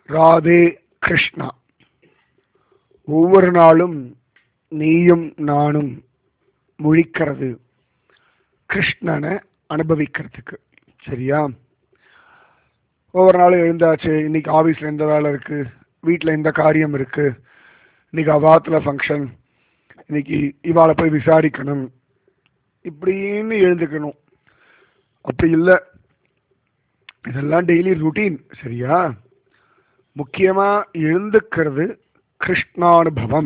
ராதே கிருஷ்ணா ஒவ்வொரு நாளும் நீயும் நானும் முழிக்கிறது கிருஷ்ணனை அனுபவிக்கிறதுக்கு சரியா ஒவ்வொரு நாளும் எழுந்தாச்சு இன்னைக்கு ஆஃபீஸில் எந்த வேலை இருக்கு வீட்டில் எந்த காரியம் இருக்கு இன்னைக்கு அவாத்தில் ஃபங்க்ஷன் இன்னைக்கு இவாளை போய் விசாரிக்கணும் இப்படின்னு எழுந்துக்கணும் அப்படி இல்லை இதெல்லாம் டெய்லி ருட்டீன் சரியா முக்கியமா எழுந்துக்கிறது கிருஷ்ணானுபவம்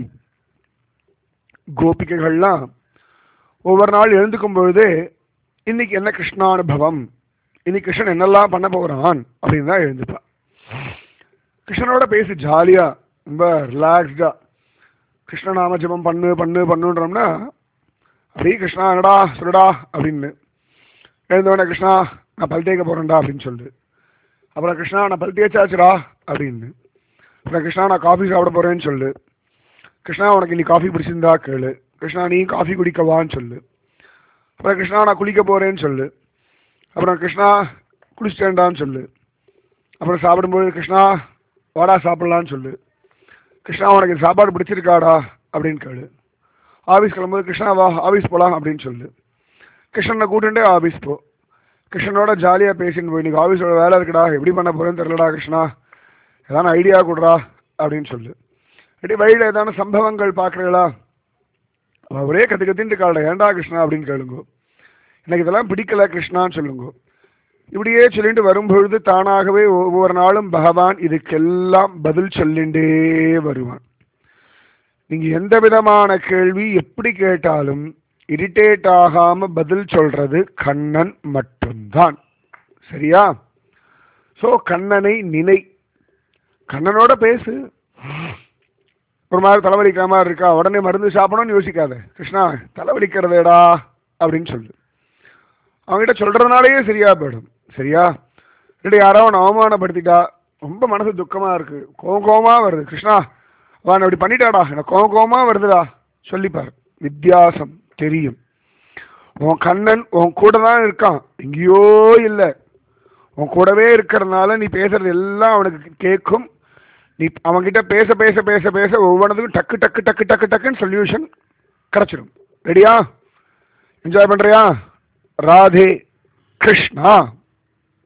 கோபிகைகள்லாம் ஒவ்வொரு நாள் எழுந்துக்கும் பொழுதே இன்னைக்கு என்ன கிருஷ்ணானுபவம் இன்னைக்கு கிருஷ்ணன் என்னெல்லாம் பண்ண போகிறான் அப்படின்னு தான் எழுந்துப்பா கிருஷ்ணனோட பேசி ஜாலியா ரொம்ப ரிலாக்ஸ்டா கிருஷ்ணநாம ஜபம் பண்ணு பண்ணு பண்ணுன்றோம்னா அப்படியே கிருஷ்ணா என்னடா சொல்லுடா அப்படின்னு எழுந்தவொடனே கிருஷ்ணா நான் பல் தேய்க்க போறேன்டா அப்படின்னு சொல்லு அப்புறம் கிருஷ்ணா நான் பல் தேய்ச்சாச்சுடா அப்படின்னு அப்புறம் கிருஷ்ணா நான் காஃபி சாப்பிட போறேன்னு சொல்லு கிருஷ்ணா உனக்கு இன்னைக்கு காஃபி பிடிச்சிருந்தா கேளு கிருஷ்ணா நீ காஃபி குடிக்கவான்னு சொல்லு அப்புறம் கிருஷ்ணா நான் குளிக்க போறேன்னு சொல்லு அப்புறம் கிருஷ்ணா குளிச்சிட்டேன்டான்னு சொல்லு அப்புறம் சாப்பிடும்போது கிருஷ்ணா வாடா சாப்பிடலான்னு சொல்லு கிருஷ்ணா உனக்கு இந்த சாப்பாடு பிடிச்சிருக்காடா அப்படின்னு கேளு ஆஃபீஸ் கிளம்பும்போது கிருஷ்ணா வா ஆஃபீஸ் போகலாம் அப்படின்னு சொல்லு கிருஷ்ணனை கூட்டுண்டே ஆஃபீஸ் போ கிருஷ்ணனோட ஜாலியாக பேசின்னு போய் இன்னைக்கு ஆஃபீஸோட வேலை இருக்குடா எப்படி பண்ண போறேன்னு தெரியலடா கிருஷ்ணா ஏதான ஐடியா கொடுறா அப்படின்னு சொல்லு இப்படி வழியில் ஏதான சம்பவங்கள் பார்க்குறீங்களா அவ ஒரே கத்து கத்தின்னு கால ஏண்டா கிருஷ்ணா அப்படின்னு கேளுங்க எனக்கு இதெல்லாம் பிடிக்கல கிருஷ்ணான்னு சொல்லுங்க இப்படியே சொல்லிட்டு வரும்பொழுது தானாகவே ஒவ்வொரு நாளும் பகவான் இதுக்கெல்லாம் பதில் சொல்லிண்டே வருவான் நீங்க எந்த விதமான கேள்வி எப்படி கேட்டாலும் இரிட்டேட் ஆகாம பதில் சொல்றது கண்ணன் மட்டும்தான் சரியா சோ கண்ணனை நினை கண்ணனோட பேசு ஒரு மாதிரி தலைவலிக்கிற மாதிரி இருக்கா உடனே மருந்து சாப்பிடணும்னு யோசிக்காத கிருஷ்ணா தலைவலிக்கிறதேடா அப்படின்னு சொல்லு அவங்ககிட்ட சொல்றதுனாலேயே சரியா போயிடும் சரியா இல்லை யாரோ அவனை அவமானப்படுத்திட்டா ரொம்ப மனசு துக்கமா இருக்கு கோவம் கோவமா வருது கிருஷ்ணா அவன் அப்படி பண்ணிட்டாடா எனக்கு கோவம் கோவமா வருதுடா சொல்லிப்பார் வித்தியாசம் தெரியும் உன் கண்ணன் உன் கூட தான் இருக்கான் எங்கேயோ இல்லை உன் கூடவே இருக்கிறதுனால நீ பேசுறது எல்லாம் அவனுக்கு கேட்கும் நீ அவன்கிட்ட பேச பேச பேச பேச ஒவ்வொன்றதுக்கும் டக்கு டக்கு டக்கு டக்கு டக்குன்னு சொல்யூஷன் கிடைச்சிடும் ரெடியா என்ஜாய் பண்றியா ராதே கிருஷ்ணா